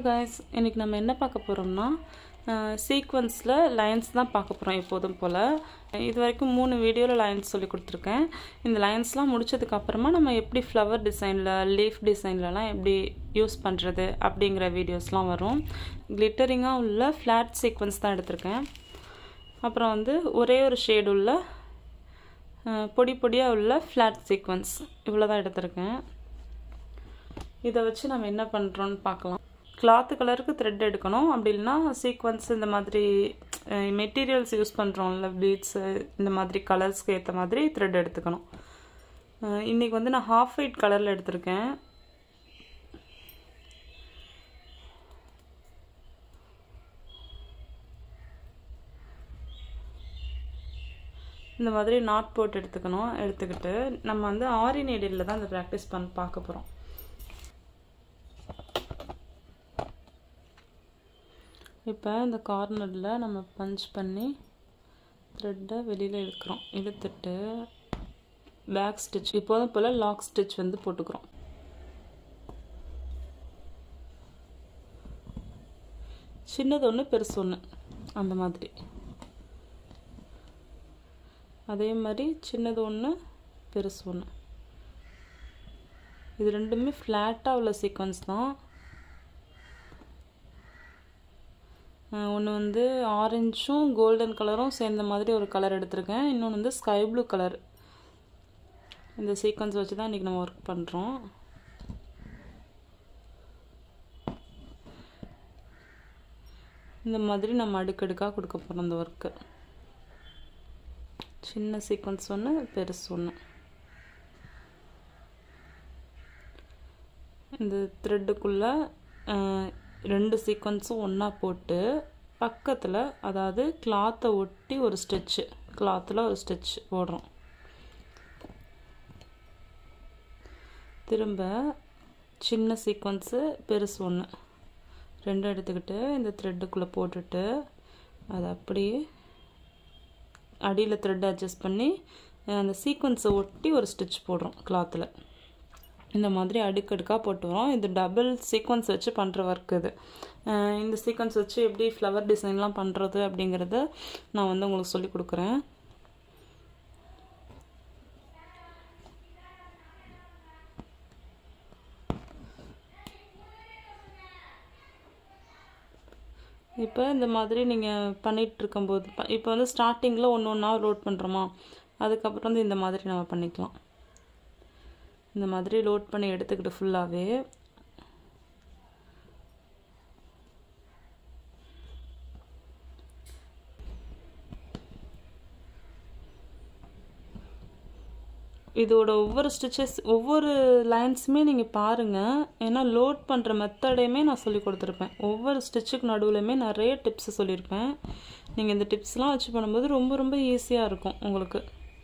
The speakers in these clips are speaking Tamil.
கைஸ் இன்றைக்கி நம்ம என்ன பார்க்க போகிறோம்னா சீக்வன்ஸில் லைன்ஸ் தான் பார்க்க போகிறோம் எப்போதும் போல் இது வரைக்கும் மூணு வீடியோவில் லைன்ஸ் சொல்லி கொடுத்துருக்கேன் இந்த லைன்ஸ்லாம் முடிச்சதுக்கு அப்புறமா நம்ம எப்படி ஃப்ளவர் டிசைனில் லீஃப் டிசைன்லலாம் எப்படி யூஸ் பண்ணுறது அப்படிங்கிற வீடியோஸ்லாம் வரும் கிளிட்டரிங்காக உள்ள ஃப்ளாட் சீக்வன்ஸ் தான் எடுத்திருக்கேன் அப்புறம் வந்து ஒரே ஒரு ஷேடு உள்ள அஹ், பொடி பொடியாக உள்ள ஃப்ளாட் சீக்வன்ஸ் இவ்வளோ தான் எடுத்திருக்கேன் இதை வச்சு நம்ம என்ன பண்ணுறோன்னு பார்க்கலாம் கிளாத்து கலருக்கு த்ரெட் எடுக்கணும் அப்படி இல்லைன்னா சீக்வன்ஸ் இந்த மாதிரி மெட்டீரியல்ஸ் யூஸ் பண்ணுறோம்ல பீட்ஸு இந்த மாதிரி கலர்ஸ்க்கு ஏற்ற மாதிரி த்ரெட் எடுத்துக்கணும் அஹ் இன்னைக்கு வந்து நான் ஹாஃப் ஒயிட் கலரில் எடுத்திருக்கேன் இந்த மாதிரி நாட் போட்டு எடுத்துக்கணும் எடுத்துக்கிட்டு நம்ம வந்து ஆரி நீடில் தான் இந்த ப்ராக்டிஸ் பண்ண பார்க்க போகிறோம் இப்போ இந்த கார்னரில் நம்ம பஞ்ச் பண்ணி த்ரெட்டை வெளியில் இழுக்கிறோம் இழுத்துட்டு பேக் ஸ்டிச் இப்போதும் போல் லாக் ஸ்டிச் வந்து போட்டுக்கிறோம் சின்னது ஒன்று பெருசு ஒன்று அந்த மாதிரி அதே மாதிரி சின்னது ஒன்று பெருசு ஒன்று இது ரெண்டுமே ஃப்ளாட்டாக உள்ள சீக்வன்ஸ் தான் ஒன்று வந்து ஆரஞ்சும் கோல்டன் கலரும் சேர்ந்த மாதிரி ஒரு கலர் எடுத்திருக்கேன் இன்னொன்று வந்து ஸ்கை ப்ளூ கலர் இந்த சீக்வன்ஸ் வச்சு தான் இன்றைக்கி நம்ம ஒர்க் பண்ணுறோம் இந்த மாதிரி நம்ம அடுக்கடுக்காக கொடுக்க போகிறோம் இந்த ஒர்க்கு சின்ன சீக்வன்ஸ் ஒன்று பெருசு ஒன்று இந்த த்ரெட்டுக்குள்ளே ரெண்டு சீக்வன்ஸும் ஒன்றா போட்டு பக்கத்தில் அதாவது கிளாத்தை ஒட்டி ஒரு ஸ்டிச்சு கிளாத்தில் ஒரு ஸ்டிச் போடுறோம் திரும்ப சின்ன சீக்வன்ஸு பெருசு ஒன்று ரெண்டு எடுத்துக்கிட்டு இந்த த்ரெட்டுக்குள்ளே போட்டுட்டு அதை அப்படியே அடியில் த்ரெட் அட்ஜஸ்ட் பண்ணி அந்த சீக்வன்ஸை ஒட்டி ஒரு ஸ்டிச் போடுறோம் கிளாத்தில் இந்த மாதிரி அடுக்கடுக்காக போட்டு வரோம் இது டபுள் சீக்வன்ஸ் வச்சு பண்ணுற ஒர்க் இது அஹ் இந்த சீக்வன்ஸ் வச்சு எப்படி ஃப்ளவர் டிசைன்லாம் பண்ணுறது அப்படிங்கிறத நான் வந்து உங்களுக்கு சொல்லி கொடுக்குறேன் இப்போ இந்த மாதிரி நீங்கள் பண்ணிகிட்டு இருக்கும்போது ப- இப்போ வந்து ஸ்டார்டிங்கில் ஒன்று ஒன்றா லோட் பண்ணுறோமா அதுக்கப்புறம் வந்து இந்த மாதிரி நம்ம பண்ணிக்கலாம் இந்த மாதிரி லோட் பண்ணி எடுத்துக்கிட்டு ஃபுல்லாகவே இதோட ஒவ்வொரு ஸ்டிச்சஸ் ஒவ்வொரு லைன்ஸுமே நீங்கள் பாருங்கள் ஏன்னா லோட் பண்ணுற மெத்தடையுமே நான் சொல்லி கொடுத்துருப்பேன் ஒவ்வொரு ஸ்டிச்சுக்கு நடுவுலையுமே நிறைய டிப்ஸ் சொல்லியிருப்பேன் நீங்கள் இந்த டிப்ஸ்லாம் வச்சு பண்ணும்போது ரொம்ப ரொம்ப ஈஸியாக இருக்கும் உங்களுக்கு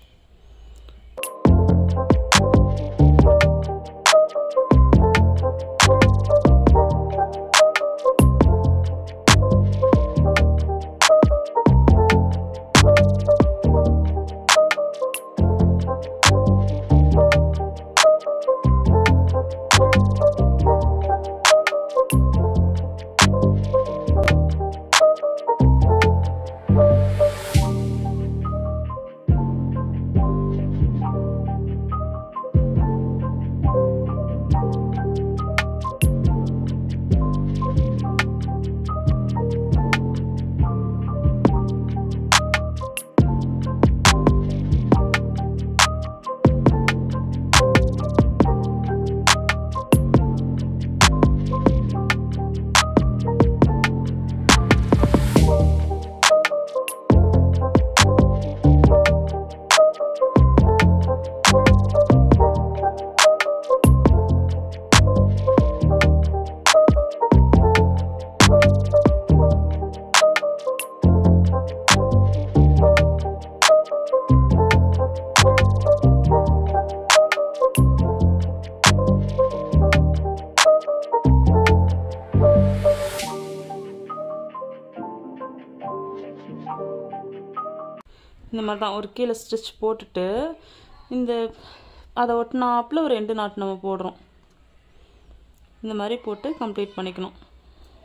இந்த மாதிரி தான் ஒரு கீழே ஸ்டிச் போட்டுட்டு இந்த அதை ஒட்டினாப்பில் ஒரு ரெண்டு நாட்டு நம்ம போடுறோம் இந்த மாதிரி போட்டு கம்ப்ளீட் பண்ணிக்கணும்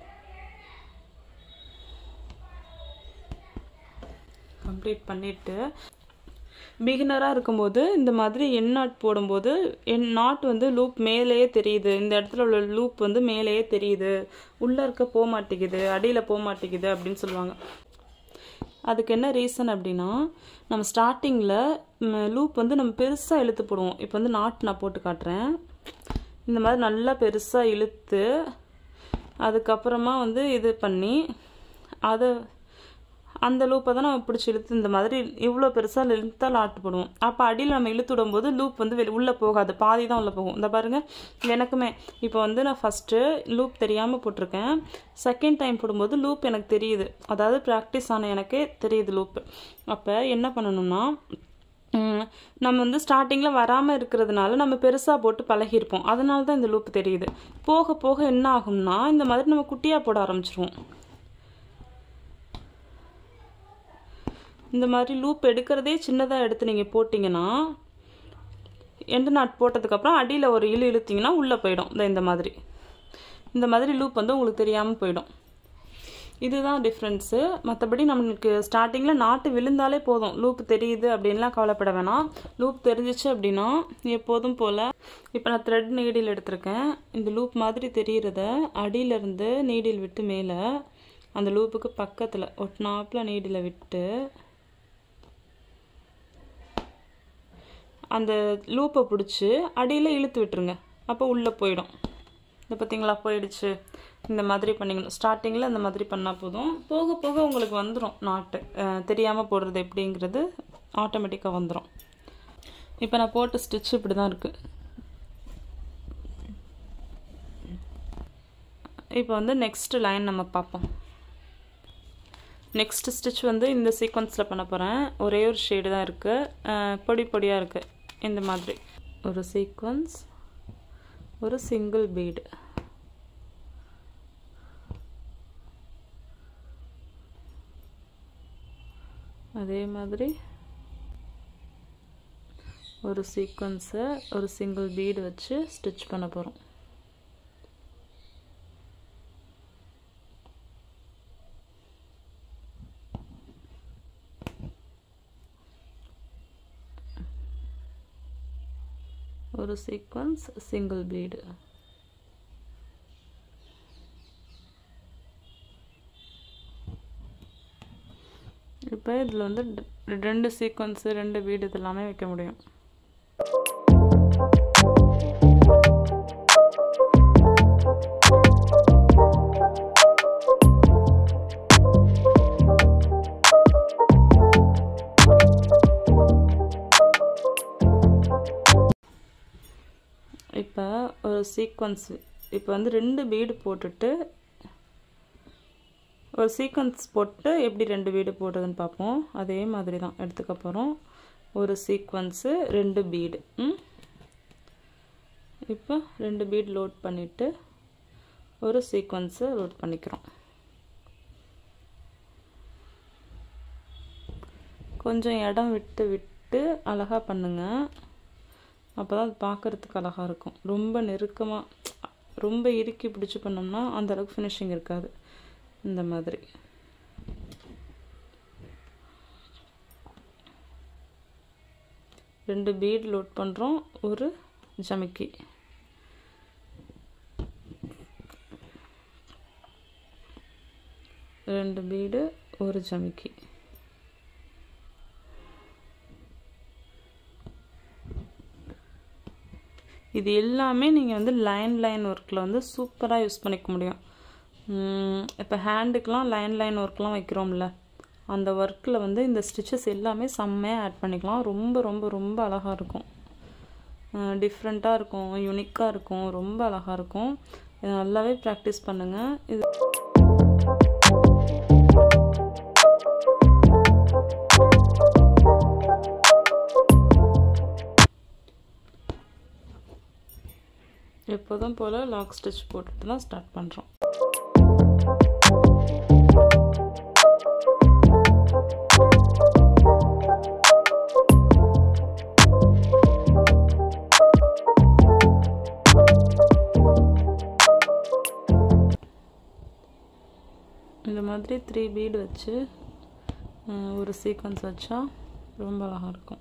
கம்ப்ளீட் பண்ணிவிட்டு பிகினராக இருக்கும்போது இந்த மாதிரி என் நாட் போடும்போது என் நாட் வந்து லூப் மேலேயே தெரியுது இந்த இடத்துல உள்ள லூப் வந்து மேலேயே தெரியுது உள்ளே இருக்க போக மாட்டேங்குது அடியில் போக மாட்டேங்குது அப்படின்னு சொல்லுவாங்க அதுக்கு என்ன ரீசன் அப்படின்னா நம்ம ஸ்டார்டிங்கில் லூப் வந்து நம்ம பெருசாக இழுத்து போடுவோம் இப்போ வந்து நாட் நான் போட்டு காட்டுறேன் இந்த மாதிரி நல்லா பெருசாக இழுத்து அதுக்கப்புறமா வந்து இது பண்ணி அதை அந்த லூப்பை தான் நம்ம பிடிச்சி இழுத்து இந்த மாதிரி இவ்வளோ பெருசாக இழுத்தால் ஆட்டு போடுவோம் அப்போ அடியில் நம்ம இழுத்து விடும்போது லூப் வந்து வெளி உள்ளே போகாது பாதி தான் உள்ளே போகும் இந்த பாருங்கள் எனக்குமே இப்போ வந்து நான் ஃபஸ்ட்டு லூப் தெரியாமல் போட்டிருக்கேன் செகண்ட் டைம் போடும்போது லூப் எனக்கு தெரியுது அதாவது ப்ராக்டிஸ் ஆன எனக்கே தெரியுது லூப் அப்போ என்ன பண்ணணும்னா நம்ம வந்து ஸ்டார்டிங்கில் வராமல் இருக்கிறதுனால நம்ம பெருசாக போட்டு பழகியிருப்போம் அதனால தான் இந்த லூப் தெரியுது போக போக என்ன ஆகும்னா இந்த மாதிரி நம்ம குட்டியாக போட ஆரம்பிச்சிருவோம் இந்த மாதிரி லூப் எடுக்கிறதே சின்னதாக எடுத்து நீங்கள் போட்டிங்கன்னா எண்டு நாட் போட்டதுக்கப்புறம் அடியில் ஒரு இழு இழுத்திங்கன்னா உள்ளே போயிடும் இந்த இந்த மாதிரி இந்த மாதிரி லூப் வந்து உங்களுக்கு தெரியாமல் போயிடும் இதுதான் டிஃப்ரென்ஸு மற்றபடி நம்மளுக்கு ஸ்டார்டிங்கில் நாட்டு விழுந்தாலே போதும் லூப் தெரியுது அப்படின்லாம் கவலைப்பட வேணாம் லூப் தெரிஞ்சிச்சு அப்படின்னா எப்போதும் போல் இப்போ நான் த்ரெட் நீடில் எடுத்திருக்கேன் இந்த லூப் மாதிரி தெரிகிறத அடியிலேருந்து நீடில் விட்டு மேலே அந்த லூப்புக்கு பக்கத்தில் ஒட்டினாப்பில் நீடில் விட்டு அந்த லூப்பை பிடிச்சி அடியில் இழுத்து விட்டுருங்க அப்போ உள்ளே போயிடும் இந்த பார்த்தீங்களா போயிடுச்சு இந்த மாதிரி பண்ணிக்கணும் ஸ்டார்டிங்கில் இந்த மாதிரி பண்ணால் போதும் போக போக உங்களுக்கு வந்துடும் நாட்டு தெரியாமல் போடுறது எப்படிங்கிறது ஆட்டோமேட்டிக்காக வந்துடும் இப்போ நான் போட்ட ஸ்டிச் இப்படி தான் இருக்குது இப்போ வந்து நெக்ஸ்ட் லைன் நம்ம பார்ப்போம் நெக்ஸ்ட் ஸ்டிச் வந்து இந்த சீக்வன்ஸில் பண்ண போகிறேன் ஒரே ஒரு ஷேடு தான் இருக்குது பொடி பொடியாக இருக்குது இந்த மாதிரி ஒரு சீக்வன்ஸ் ஒரு சிங்கிள் பீடு அதே மாதிரி ஒரு சீக்வன்ஸை ஒரு சிங்கிள் பீடு வச்சு ஸ்டிச் பண்ண போகிறோம் ஒரு சீக்வன்ஸ் சிங்கிள் பீடு இப்போ இதில் வந்து ரெண்டு சீக்வன்ஸு ரெண்டு பீடு இது எல்லாமே வைக்க முடியும் இப்போ ஒரு சீக்வன்ஸ் இப்போ வந்து ரெண்டு பீடு போட்டுட்டு ஒரு சீக்வன்ஸ் போட்டு எப்படி ரெண்டு பீடு போடுறதுன்னு பார்ப்போம் அதே மாதிரி தான் எடுத்துக்க போகிறோம் ஒரு சீக்வன்ஸு ரெண்டு பீடு இப்போ ரெண்டு பீடு லோட் பண்ணிவிட்டு ஒரு சீக்வன்ஸை லோட் பண்ணிக்கிறோம் கொஞ்சம் இடம் விட்டு விட்டு அழகாக பண்ணுங்கள் அப்போ தான் அது பார்க்குறதுக்கு அழகாக இருக்கும் ரொம்ப நெருக்கமாக ரொம்ப இறுக்கி பிடிச்சி பண்ணோம்னா அந்தளவுக்கு ஃபினிஷிங் இருக்காது இந்த மாதிரி ரெண்டு பீட் லோட் பண்ணுறோம் ஒரு ஜமிக்கி ரெண்டு பீடு ஒரு ஜமிக்கி இது எல்லாமே நீங்கள் வந்து லைன் லைன் ஒர்க்கில் வந்து சூப்பராக யூஸ் பண்ணிக்க முடியும் இப்போ ஹேண்டுக்கெலாம் லைன் லைன் ஒர்க்லாம் வைக்கிறோம்ல அந்த ஒர்க்கில் வந்து இந்த ஸ்டிச்சஸ் எல்லாமே செம்மையாக ஆட் பண்ணிக்கலாம் ரொம்ப ரொம்ப ரொம்ப அழகாக இருக்கும் டிஃப்ரெண்ட்டாக இருக்கும் யூனிக்காக இருக்கும் ரொம்ப அழகாக இருக்கும் இதை நல்லாவே ப்ராக்டிஸ் பண்ணுங்கள் இது எப்போதும் போல் லாக் ஸ்டிச் போட்டுட்டு தான் ஸ்டார்ட் பண்ணுறோம் இந்த மாதிரி த்ரீ பீடு வச்சு ஒரு சீக்வன்ஸ் வச்சா ரொம்ப அழகாக இருக்கும்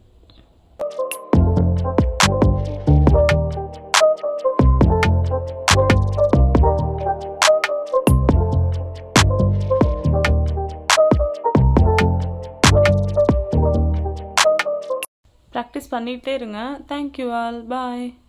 ப்ராக்டிஸ் பண்ணிகிட்டே இருங்க தேங்க்யூ ஆல் பாய்